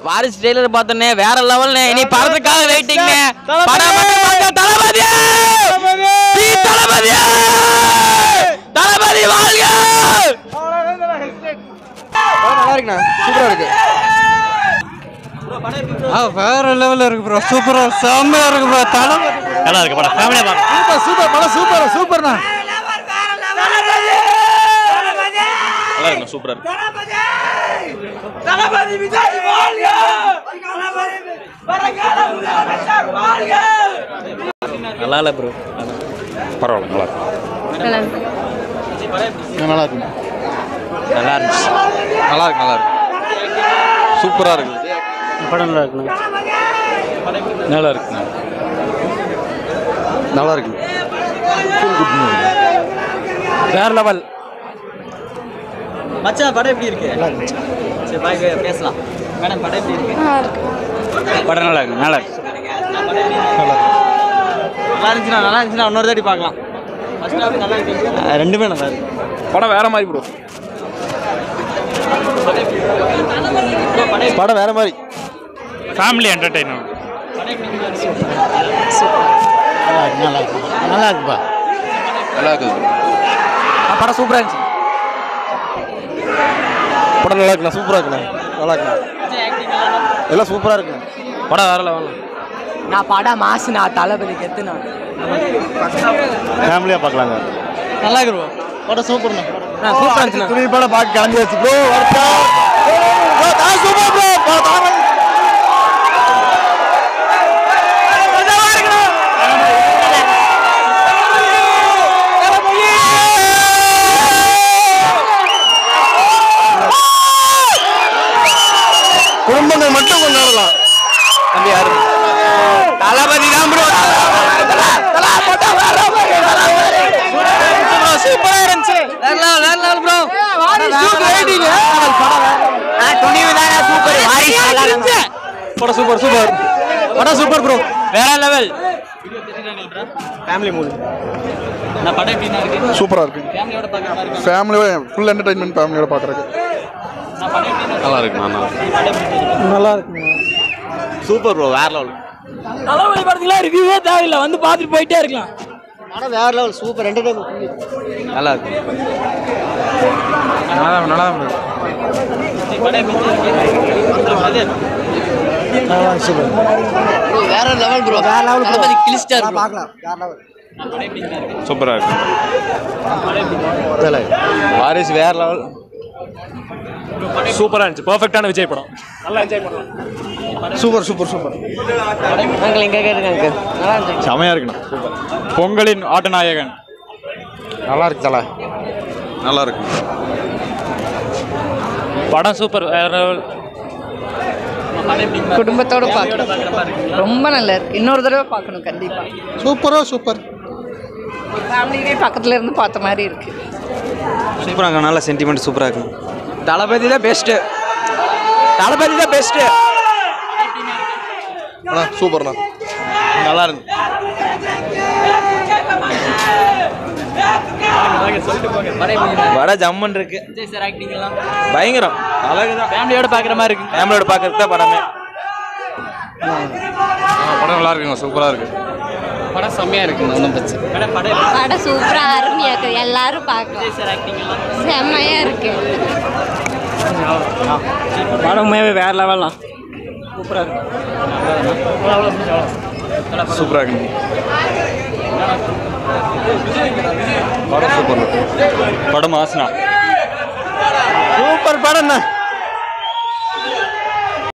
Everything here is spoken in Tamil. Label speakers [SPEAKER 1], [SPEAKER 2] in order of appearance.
[SPEAKER 1] வாரிசு ட்ரெய்லர் பார்த்தோன்னே வேற லெவல்னே இனி படத்துக்காக வெயிட்டிங் படம் மட்டும் பார்க்க தளபதி ஸ்ரீ தளபதி தளபதி வாழ்க
[SPEAKER 2] நல்லா இருக்குண்ணா சூப்பரா இருக்கு ஆ வேற லெவல்ல இருக்கு ப்ரோ சூப்பரா செம்மையா இருக்கு ப்ரோ தலை
[SPEAKER 1] நல்லா இருக்கு படம் ஃபேமிலியா பார்க்க
[SPEAKER 2] சூப்பர் சூப்பர் படம் சூப்பர் சூப்பர்ண்ணா
[SPEAKER 1] நல்லா இருக்கும் சூப்பரா இருக்கு நல்லா இல்ல ப்ரோ பரவாயில்ல நல்லா இருக்கு
[SPEAKER 2] நல்லா இருக்கு
[SPEAKER 1] நல்லா இருந்துச்சு
[SPEAKER 2] நல்லா இருக்கு நல்லா இருக்கு சூப்பரா இருக்கு
[SPEAKER 1] படம் நல்லா இருக்குண்ணா நல்லா இருக்குண்ணா
[SPEAKER 2] நல்லா இருக்கு
[SPEAKER 1] வேற லெவல்
[SPEAKER 3] மச்சான் படம் எப்படி இருக்கு சரி பாய் பேசலாம் மேடம் படம் எப்படி இருக்கு
[SPEAKER 1] படம் நல்லா இருக்கு நல்லா இருக்கு
[SPEAKER 3] நல்லா இருந்துச்சுன்னா நல்லா இருந்துச்சுன்னா இன்னொரு தாட்டி பார்க்கலாம் ஃபர்ஸ்ட் ஹாஃப் நல்லா இருக்கு ரெண்டுமே நல்லா இருக்கு
[SPEAKER 1] படம் வேற மாதிரி ப்ரோ
[SPEAKER 2] படம் வேற மாதிரி
[SPEAKER 1] ஃபேமிலி என்டர்டைன்மெண்ட்
[SPEAKER 2] நல்லா இருக்குப்பா நல்லா இருக்குது
[SPEAKER 1] படம் சூப்பரா இருந்துச்சு
[SPEAKER 2] படம் நல்லா இருக்குண்ணா சூப்பரா இருக்குண்ணா நல்லா இருக்குண்ணா எல்லாம் சூப்பரா இருக்குண்ணா
[SPEAKER 1] படம் வேற லெவல்
[SPEAKER 4] நான் படம் மாசு நான் தளபதி கெத்துனா
[SPEAKER 2] ஃபேமிலியா பார்க்கலாங்க
[SPEAKER 3] நல்லா இருக்கு ப்ரோ படம் சூப்பர்ண்ணா
[SPEAKER 2] சூப்பரா இருந்துச்சு துணி படம் பார்க்க கிளம்பியாச்சு ப்ரோ வரட்டா சூப்பர் ப்ரோ குடும்பங்கள் மட்டும் கொண்டாடலாம்
[SPEAKER 1] தம்பி யாரு தளபதி தான் ப்ரோ சூப்பரா இருந்துச்சு வேற லெவல் வேற லெவல் ப்ரோ துணிவு தானே சூப்பர்
[SPEAKER 2] படம் சூப்பர் சூப்பர் படம் சூப்பர் ப்ரோ
[SPEAKER 1] வேற லெவல்
[SPEAKER 2] ஃபேமிலி மூவி
[SPEAKER 3] நான் படம் எப்படி இருக்கு
[SPEAKER 5] சூப்பராக இருக்கு
[SPEAKER 3] ஃபேமிலியோட பார்க்குற மாதிரி இருக்கா
[SPEAKER 5] ஃபேமிலியோட ஃபுல் என்டர்டைன்மெண்ட் ஃபேமிலியோட பார்க்குறதுக்கு
[SPEAKER 3] நான் படம் எப்படி இருக்கு
[SPEAKER 2] நல்லா இருக்கு நல்லா
[SPEAKER 3] படம் எப்படி இருக்கு
[SPEAKER 2] நல்லா இருக்கு சூப்பர் ப்ரோ வேற லெவல்
[SPEAKER 1] தளபதி படத்துக்குலாம் ரிவ்யூவே தேவையில்லை வந்து பார்த்துட்டு போயிட்டே இருக்கலாம்
[SPEAKER 2] படம் வேற லெவல் சூப்பர் என்டர்டைன்மெண்ட் நல்லா இருக்கு நல்லா நல்லா
[SPEAKER 3] படம் எப்படி இருக்கு அது
[SPEAKER 2] சூப்பர்
[SPEAKER 4] வேற லெவல் ப்ரோ வேற லெவல் தளபதி கிளிஸ்டர் ப்ரோ
[SPEAKER 3] படம் எப்படி இருக்கு
[SPEAKER 2] சூப்பரா இருக்கு வாரிசு வேற லெவல்
[SPEAKER 1] சூப்பரா இருந்துச்சு பெர்ஃபெக்ட்டான விஜய் படம் நல்லா என்ஜாய் பண்ணலாம்
[SPEAKER 5] சூப்பர் சூப்பர் சூப்பர்
[SPEAKER 4] அங்கிள் இங்க கேட்டுங்க அங்கிள் நல்லா இருந்துச்சு
[SPEAKER 2] செமையா இருக்குண்ணா
[SPEAKER 1] பொங்கலின் ஆட்டநாயகன்
[SPEAKER 2] நல்லா இருக்கு தலை நல்லா இருக்கு
[SPEAKER 1] படம் சூப்பர் வேற லெவல்
[SPEAKER 3] படம் எப்படி இருக்கு
[SPEAKER 4] குடும்பத்தோட
[SPEAKER 3] ஃபேமிலியோட
[SPEAKER 4] பார்க்கணும்
[SPEAKER 3] பார்க்குற மாதிரி இருக்கு
[SPEAKER 4] ரொம்ப நல்லா இருக்கு இன்னொரு தடவை பார்க்கணும் கண்டிப்பா
[SPEAKER 5] சூப்பரா சூப்பர்
[SPEAKER 4] ஃபேமிலியே பக்கத்துல இருந்து பார்த்த மாதிரி இருக்கு
[SPEAKER 2] சூப்பரா இருக்கு நல்ல சென்டிமெண்ட் சூப்பரா இருக்கு
[SPEAKER 1] தளபதி தான் பெஸ்ட்டு தளபதி தான் பெஸ்ட்டு
[SPEAKER 5] அண்ணா சூப்பர்ண்ணா
[SPEAKER 2] நல்லா இருக்கு
[SPEAKER 3] சொல்லிட்டு போங்க படம் எப்படி இருக்கு
[SPEAKER 2] வட ஜம்மன் இருக்கு
[SPEAKER 3] விஜய் சார் ஆக்டிங் எல்லாம்
[SPEAKER 2] பயங்கரம் அழகு தான்
[SPEAKER 3] ஃபேமிலியோட பார்க்குற மாதிரி இருக்கு
[SPEAKER 2] ஃபேமிலியோட பார்க்கறது தான் படமே படம் நல்லா இருக்குங்க சூப்பரா இருக்கு
[SPEAKER 3] படம் செம்மையா இருக்கு ஒன்றும் பிரச்சனை மேடம் படம் எப்படி இருக்கு?
[SPEAKER 6] படம் சூப்பரா அருமையா இருக்கு எல்லாரும் பார்க்கலாம்
[SPEAKER 3] விஜய் சார் ஆக்டிங் எல்லாம்
[SPEAKER 6] செம்மையா இருக்கு
[SPEAKER 1] படம் உண்மையாகவே வேற லெவல்லாம்
[SPEAKER 2] சூப்பரா இருக்கு படம் சூப்பர் படம் ஆசனா சூப்பர் படம்